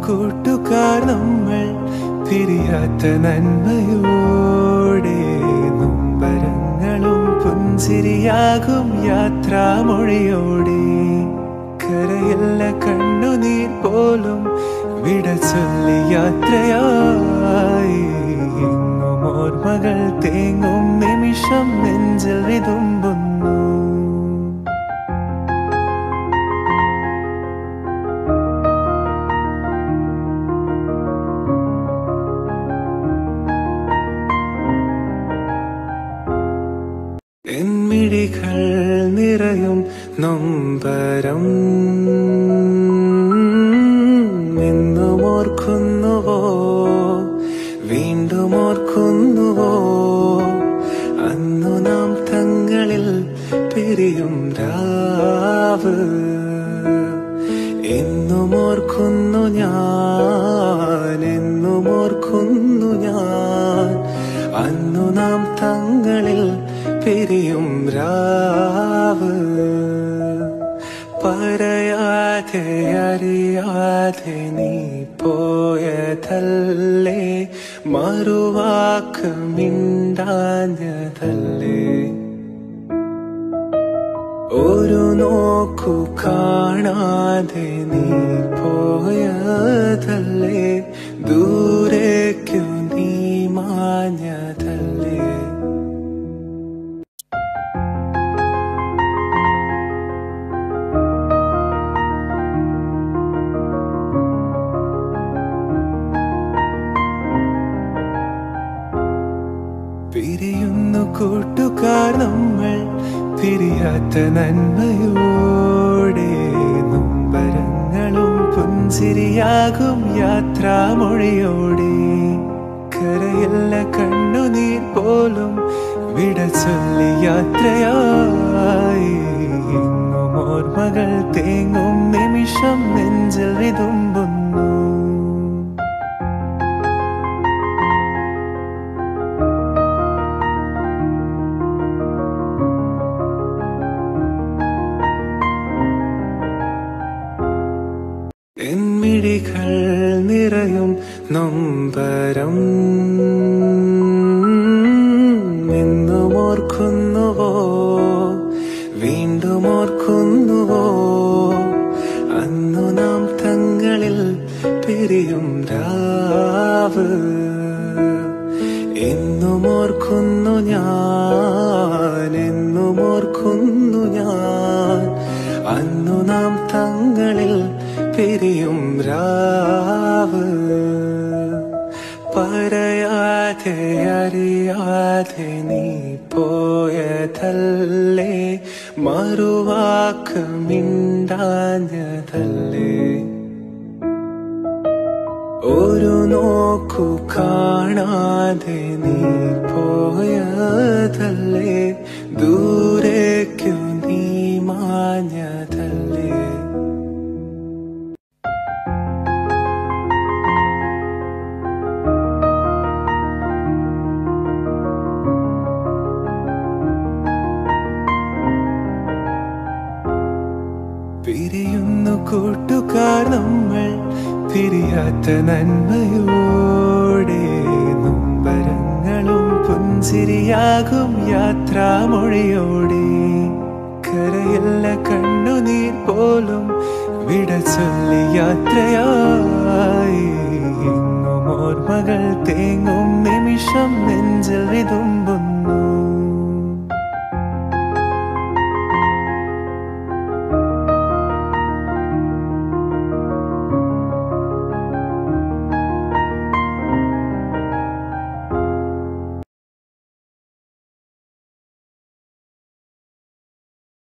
കൂട്ടുകാർ നമ്മൾ പിരിയാത്ത നന്മയോടെ നൊമ്പരങ്ങളും പുഞ്ചിരിയാകും യാത്രാമൊഴിയോടെ കരയല്ല കണ്ണുനീർ പോലും വിട ചൊല്ലി യാത്രയായി എങ്ങും ഓർമ്മകൾ തേങ്ങും നിമിഷം നെഞ്ചിൽ വിതുമ്പുന്നു എന്മിഴികൾ നിറയും നൊമ്പരം എന്നും ഓർക്കുന്നുവോ വീണ്ടും ഓർക്കുന്നുവോ അന്നു നാം തങ്ങളിൽ പിരിയും രാവ് എന്നും ഓർക്കുന്നു ഞാൻ എന്നും ഓർക്കുന്നു ഞാൻ അന്നു നാം തങ്ങളിൽ പിരിയും രാവ് പറയാതെ അറിയാതെ നീ പോയതല്ലേ മറുവാക്ക് മിണ്ടാഞ്ഞതല്ലേ ഒരു നോക്കു കാണാതെ നീ പോയതല്ലേ ദൂരേക്കു നീ മാഞ്ഞതല്ലേ പിരിയുന്നു കൂട്ടുകാർ നമ്മൾ പിരിയാത്ത നന്മയോടെ നൊമ്പരങ്ങളും പുഞ്ചിരിയാകും യാത്രാമൊഴിയോടെ കരയല്ല കണ്ണുനീർ പോലും വിട ചൊല്ലി യാത്രയായി എങ്ങും ഓർമ്മകൾ തേങ്ങും നിമിഷം നെഞ്ചിൽ വിതുമ്പുന്നു എന്മിഴികൾ നിറയും നൊമ്പരം എന്നും ഓർക്കുന്നുവോ വീണ്ടും ഓർക്കുന്നുവോ അന്നു നാം തങ്ങളിൽ പിരിയും രാവ് എന്നും ഓർക്കുന്നു ഞാൻ എന്നും ഓർക്കുന്നു ഞാൻ അന്നു നാം തങ്ങളിൽ പിരിയും രാവ് പറയാതെ അറിയാതെ നീ പോയതല്ലേ മറുവാക്ക് മിണ്ടാഞ്ഞതല്ലേ ഒരു നോക്കു കാണാതെ നീ പോയതല്ലേ ദൂരേക്കു നീ മാഞ്ഞതല്ലേ പിരിയുന്നു കൂട്ടുകാർ നമ്മൾ പിരിയാത്ത നന്മയോടെ നൊമ്പരങ്ങളും പുഞ്ചിരിയാകും യാത്രാമൊഴിയോടെ കരയല്ല കണ്ണുനീർ പോലും വിട ചൊല്ലി യാത്രയായി എങ്ങും ഓർമ്മകൾ തേങ്ങും നിമിഷം നെഞ്ചിൽ വിതുമ്പുന്നു